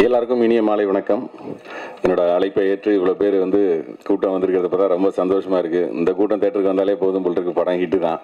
எல்லாருக்கும் இனிய மாலை வணக்கம் என்னோட அழைப்பை ஏற்று இவ்வளோ பேர் வந்து கூட்டம் வந்திருக்கிறத பார்த்தா ரொம்ப சந்தோஷமாக இருக்குது இந்த கூட்டம் தேட்டருக்கு வந்தாலே போதும் போல் இருக்கு படம் ஹிட்டு தான்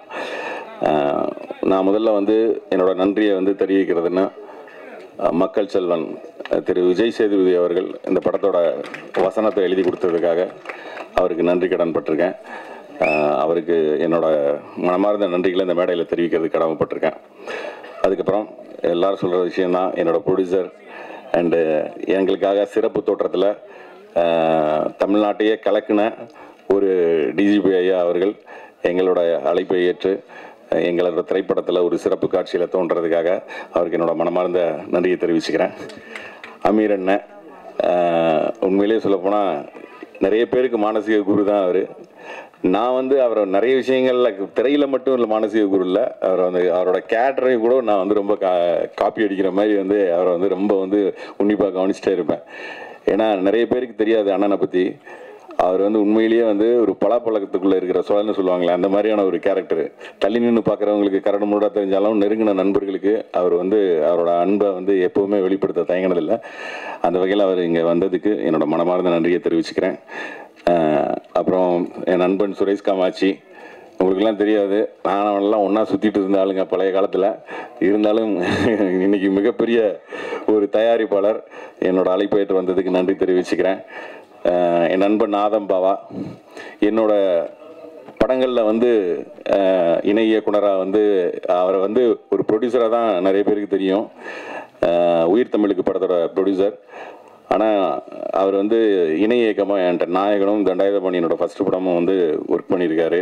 ஆஹ் நான் முதல்ல வந்து என்னோட நன்றியை வந்து தெரிவிக்கிறதுன்னா அஹ் மக்கள் செல்வன் அஹ் திரு விஜய் சேதுபதி அவர்கள் இந்த படத்தோட வசனத்தை எழுதி கொடுத்ததுக்காக அவருக்கு நன்றி கடன் பட்டிருக்கேன் ஆஹ் அவருக்கு என்னோட மனமார்ந்த நன்றிகளை இந்த மேடையில் தெரிவிக்கிறதுக்கு கடமைப்பட்டிருக்கேன் அதுக்கப்புறம் எல்லாரும் சொல்கிற விஷயந்தான் என்னோட ப்ரொடியூசர் அண்டு எங்களுக்காக சிறப்பு தோற்றத்தில் தமிழ்நாட்டையே கலக்கின ஒரு டிஜிபி ஐயா அவர்கள் எங்களோட அழைப்பை ஏற்று அஹ், எங்களோட திரைப்படத்தில் ஒரு சிறப்பு காட்சியில் தோன்றதுக்காக அவருக்கு என்னோட மனமார்ந்த நன்றியை தெரிவிச்சுக்கிறேன் அமீர் அண்ணன் அஹ், உண்மையிலேயே சொல்லப்போனால் நிறைய பேருக்கு மானசீக குரு தான் அவர் நான் வந்து அவரை நிறைய விஷயங்கள்ல திரையில மட்டும் இல்லை மானசீக குரு இல்லை அவர் வந்து அவரோட கேரக்டரையும் கூட நான் வந்து ரொம்ப கா காப்பி அடிக்கிற மாதிரி வந்து அவரை வந்து ரொம்ப வந்து உன்னிப்பாக கவனிச்சிட்டே இருப்பேன் ஏன்னா நிறைய பேருக்கு தெரியாது அண்ணனை பற்றி அவர் வந்து உண்மையிலேயே வந்து ஒரு பலாப்பழக்கத்துக்குள்ளே இருக்கிற சோழன்னு சொல்லுவாங்களே அந்த மாதிரியான ஒரு கேரக்டர் தள்ளி நின்று பார்க்குறவங்களுக்கு கரடு முரடா தெரிஞ்சாலும் நெருங்கின நண்பர்களுக்கு அவர் வந்து அவரோட அன்பை வந்து எப்போவுமே வெளிப்படுத்த தயங்கினதில்லை அந்த வகையில் அவர் இங்கே வந்ததுக்கு என்னோட மனமார்ந்த நன்றியை தெரிவிச்சுக்கிறேன் அஹ் அப்புறம் என் நண்பன் சுரேஷ் காமாட்சி உங்களுக்கெல்லாம் தெரியாது நான் அவனெல்லாம் ஒன்றா சுற்றிட்டு இருந்த ஆளுங்க பழைய காலத்தில் இருந்தாலும் இன்னைக்கு மிகப்பெரிய ஒரு தயாரிப்பாளர் என்னோட அழைப்பு ஏற்று வந்ததுக்கு நன்றி தெரிவிச்சுக்கிறேன் அஹ் என் நண்பன் நாதம் பாவா என்னோட படங்களில் வந்து அஹ், இணை இயக்குனராக வந்து அவரை வந்து ஒரு ப்ரொடியூசராக தான் நிறைய பேருக்கு தெரியும் அஹ், உயிர் தமிழுக்கு படத்தோட ப்ரொடியூசர் ஆனால் அவர் வந்து இணை இயக்கமாக என்கிட்ட நாயகனும் தண்டாயுதபாணி என்னோட ஃபர்ஸ்ட் படமும் வந்து ஒர்க் பண்ணியிருக்காரு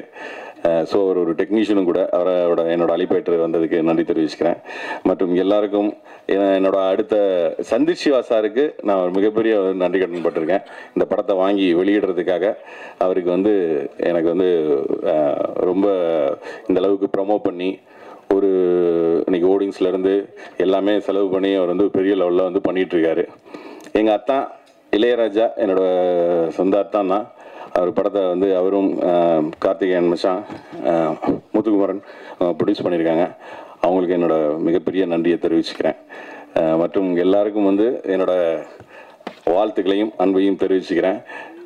ஸோ அவர் ஒரு டெக்னீஷியனும் கூட அவரோட என்னோட அழிப்பேற்று வந்ததுக்கு நன்றி தெரிவிச்சுக்கிறேன் மற்றும் எல்லாருக்கும் எ- என்னோட அடுத்த சந்தீப் சிவா சாருக்கு நான் ஒரு மிகப்பெரிய ஒரு நன்றி கடன் பட்டிருக்கேன் இந்த படத்தை வாங்கி வெளியிடுறதுக்காக அவருக்கு வந்து எனக்கு வந்து அஹ், ரொம்ப இந்த அளவுக்கு ப்ரமோட் பண்ணி ஒரு இன்னைக்கு audience ல இருந்து எல்லாமே செலவு பண்ணி அவர் வந்து பெரிய லெவலில் வந்து பண்ணிட்டு இருக்காரு எங்கள் அத்தான் இளையராஜா என்னோட சொந்த அத்தான் தான் அவர் படத்தை வந்து அவரும் அஹ், கார்த்திகேயன் மச்சான் அஹ், முத்துக்குமரன் ப்ரொடியூஸ் பண்ணியிருக்காங்க அவங்களுக்கு என்னோட மிகப்பெரிய நன்றியை தெரிவிச்சுக்கிறேன் அஹ், மற்றும் எல்லாருக்கும் வந்து என்னோட வாழ்த்துக்களையும் அன்பையும் தெரிவிச்சுக்கிறேன்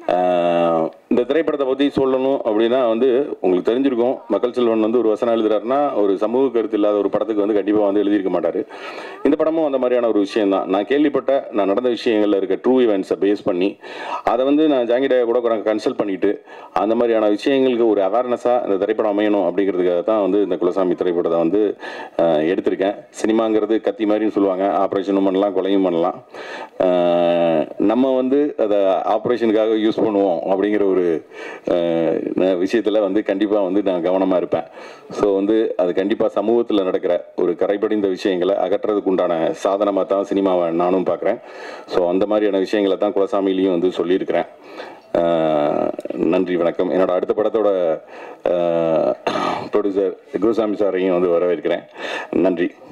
ஆஹ் இந்த திரைப்படத்தை பற்றி சொல்லணும் அப்படின்னா வந்து உங்களுக்கு தெரிஞ்சிருக்கும் மக்கள் செல்வன் வந்து ஒரு வசனம் எழுதுறாருன்னா ஒரு சமூக கருத்து இல்லாத ஒரு படத்துக்கு வந்து கண்டிப்பாக வந்து எழுதியிருக்க மாட்டார் இந்த படமும் அந்த மாதிரியான ஒரு விஷயம் தான் நான் கேள்விப்பட்ட நான் நடந்த விஷயங்களில் இருக்க ட்ரூ இவெண்ட்ஸை பேஸ் பண்ணி அதை வந்து நான் ஜாங்கிடாய கூட கன்சல்ட் பண்ணிட்டு அந்த மாதிரியான விஷயங்களுக்கு ஒரு அவேர்னஸாக இந்த திரைப்படம் அமையணும் அப்படிங்கிறதுக்காக தான் வந்து இந்த குலசாமி திரைப்படத்தை வந்து ஆஹ் எடுத்திருக்கேன் சினிமாங்கிறது கத்தி மாதிரின்னு சொல்லுவாங்க ஆப்ரேஷனும் பண்ணலாம் கொலையும் பண்ணலாம் ஆஹ் நம்ம வந்து அதை ஆப்ரேஷனுக்காக யூஸ் பண்ணுவோம் அப்படிங்கிற ஒரு விஷயத்தில் வந்து கண்டிப்பாக வந்து நான் கவனமாக இருப்பேன் ஸோ வந்து அது கண்டிப்பாக சமூகத்தில் நடக்கிற ஒரு கரைபடிந்த விஷயங்களை அகற்றுறதுக்கு உண்டான சாதனமாக தான் சினிமாவை நானும் பார்க்குறேன் ஸோ அந்த மாதிரியான விஷயங்களை தான் குலசாமிலையும் வந்து சொல்லியிருக்கிறேன் ஆஹ் நன்றி வணக்கம் என்னோட அடுத்த படத்தோட ப்ரொடியூசர் குருசாமி சாரையும் வந்து வரவேற்கிறேன் நன்றி